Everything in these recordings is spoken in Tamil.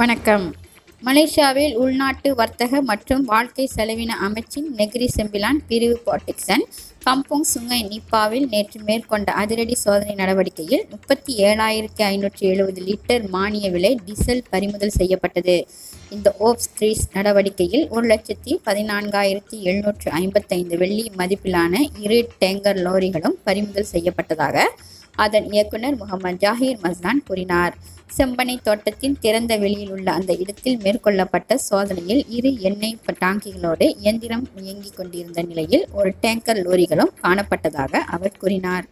வணக்கம் மலேசியாவில் உள்நாட்டு வர்த்தக மற்றும் வாழ்க்கை செலவின அமைச்சின் நெகிரி செம்பிலான் பிரிவு பாட்டிக்சன் கம்போங் சுங்கை நிப்பாவில் நேற்று மேற்கொண்ட அதிரடி சோதனை நடவடிக்கையில் முப்பத்தி ஏழாயிரத்தி ஐநூற்றி எழுபது லிட்டர் மானிய விலை டீசல் பறிமுதல் செய்யப்பட்டது இந்த ஓப்ஸ் த்ரீஸ் நடவடிக்கையில் ஒரு லட்சத்தி பதினான்காயிரத்தி எழுநூற்று ஐம்பத்தைந்து வெள்ளி மதிப்பிலான இரு டேங்கர் லோரிகளும் பறிமுதல் செய்யப்பட்டதாக அதன் இயக்குனர் முகமது ஜாஹீர் மஸ்தான் கூறினார் செம்பனை தோட்டத்தின் திறந்த வெளியில் உள்ள அந்த இடத்தில் மேற்கொள்ளப்பட்ட சோதனையில் இரு எண்ணெய் டாங்கிகளோடு இயந்திரம் இயங்கிக் கொண்டிருந்த நிலையில் ஒரு டேங்கர் லோரிகளும் காணப்பட்டதாக அவர் கூறினார்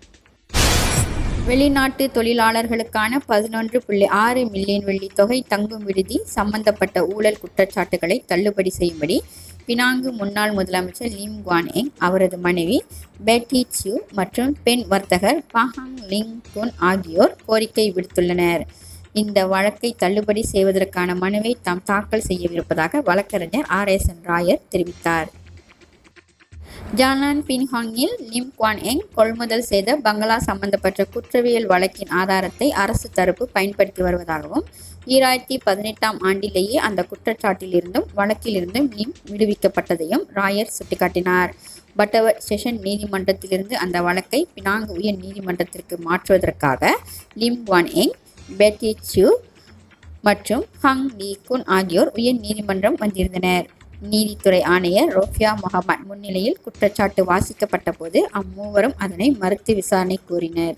வெளிநாட்டு தொழிலாளர்களுக்கான பதினொன்று புள்ளி ஆறு மில்லியன் வெள்ளி தொகை தங்கும் விடுதி சம்பந்தப்பட்ட ஊழல் குற்றச்சாட்டுகளை தள்ளுபடி செய்யும்படி பினாங்கு முன்னாள் முதலமைச்சர் லிம் குவான் எங் அவரது மனைவி பெட்டி சியூ மற்றும் பெண் வர்த்தகர் பாஹாங் லிங் குன் ஆகியோர் கோரிக்கை விடுத்துள்ளனர் இந்த வழக்கை தள்ளுபடி செய்வதற்கான மனுவை தாம் தாக்கல் செய்யவிருப்பதாக வழக்கறிஞர் ஆர் எஸ் என் ராயர் தெரிவித்தார் ஜானான் பின்ஹாங்கில் லிம் குவான் எங் கொள்முதல் செய்த பங்களா சம்பந்தப்பட்ட குற்றவியல் வழக்கின் ஆதாரத்தை அரசு தரப்பு பயன்படுத்தி வருவதாகவும் ஈராயிரத்தி பதினெட்டாம் ஆண்டிலேயே அந்த குற்றச்சாட்டிலிருந்தும் வழக்கிலிருந்தும் லிம் விடுவிக்கப்பட்டதையும் ராயர் சுட்டிக்காட்டினார் பட்டவர் செஷன் நீதிமன்றத்திலிருந்து அந்த வழக்கை பினாங்கு உயர் நீதிமன்றத்திற்கு மாற்றுவதற்காக லிம் குவான் எங் பெட்டி சியூ மற்றும் ஹங் லீ குன் ஆகியோர் உயர் நீதிமன்றம் வந்திருந்தனர் நீதித்துறை ஆணையர் ரோஃபியா முகமது முன்னிலையில் குற்றச்சாட்டு வாசிக்கப்பட்ட போது அம்மூவரும் அதனை மறுத்து விசாரணை கூறினர்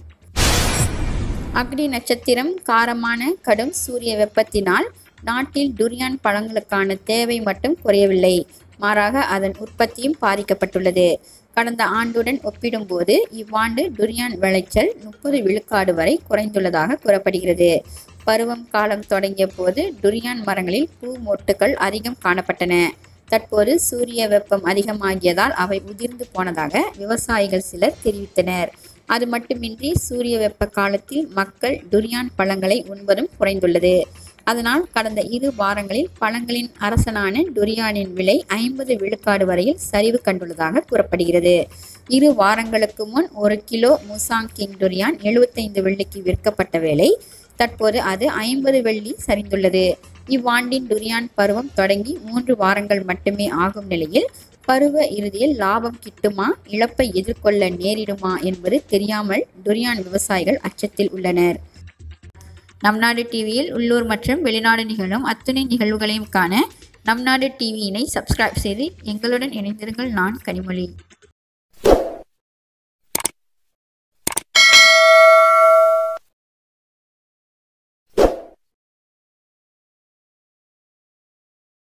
அக்னி நட்சத்திரம் காரமான கடும் சூரிய வெப்பத்தினால் நாட்டில் டுரியான் பழங்களுக்கான தேவை மட்டும் குறையவில்லை மாறாக அதன் உற்பத்தியும் பாதிக்கப்பட்டுள்ளது கடந்த ஆண்டுடன் ஒப்பிடும்போது இவ்வாண்டு டுரியான் விளைச்சல் முப்பது விழுக்காடு வரை குறைந்துள்ளதாக கூறப்படுகிறது பருவம் காலம் தொடங்கிய போது டுரியான் மரங்களில் பூ மொட்டுகள் அதிகம் காணப்பட்டன தற்போது சூரிய வெப்பம் அதிகமாகியதால் அவை உதிர்ந்து போனதாக விவசாயிகள் சிலர் தெரிவித்தனர் அது மட்டுமின்றி சூரிய வெப்ப காலத்தில் மக்கள் டுரியான் பழங்களை உண்பதும் குறைந்துள்ளது அதனால் கடந்த இரு வாரங்களில் பழங்களின் அரசனான டுரியானின் விலை ஐம்பது விழுக்காடு வரையில் சரிவு கண்டுள்ளதாக கூறப்படுகிறது இரு வாரங்களுக்கு முன் ஒரு கிலோ முசாங் கிங் டுரியான் எழுபத்தைந்து வெள்ளிக்கு விற்கப்பட்ட வேளை தற்போது அது ஐம்பது வெள்ளி சரிந்துள்ளது இவ்வாண்டின் டுரியான் பருவம் தொடங்கி மூன்று வாரங்கள் மட்டுமே ஆகும் நிலையில் பருவ இறுதியில் லாபம் கிட்டுமா இழப்பை எதிர்கொள்ள நேரிடுமா என்பது தெரியாமல் டுரியான் விவசாயிகள் அச்சத்தில் உள்ளனர் நம் நாடு டிவியில் உள்ளூர் மற்றும் வெளிநாடு நிகழும் அத்துணை நிகழ்வுகளையும் காண நம் நாடு டிவியினை சப்ஸ்கிரைப் செய்து எங்களுடன் இணைந்திருங்கள் நான் கனிமொழி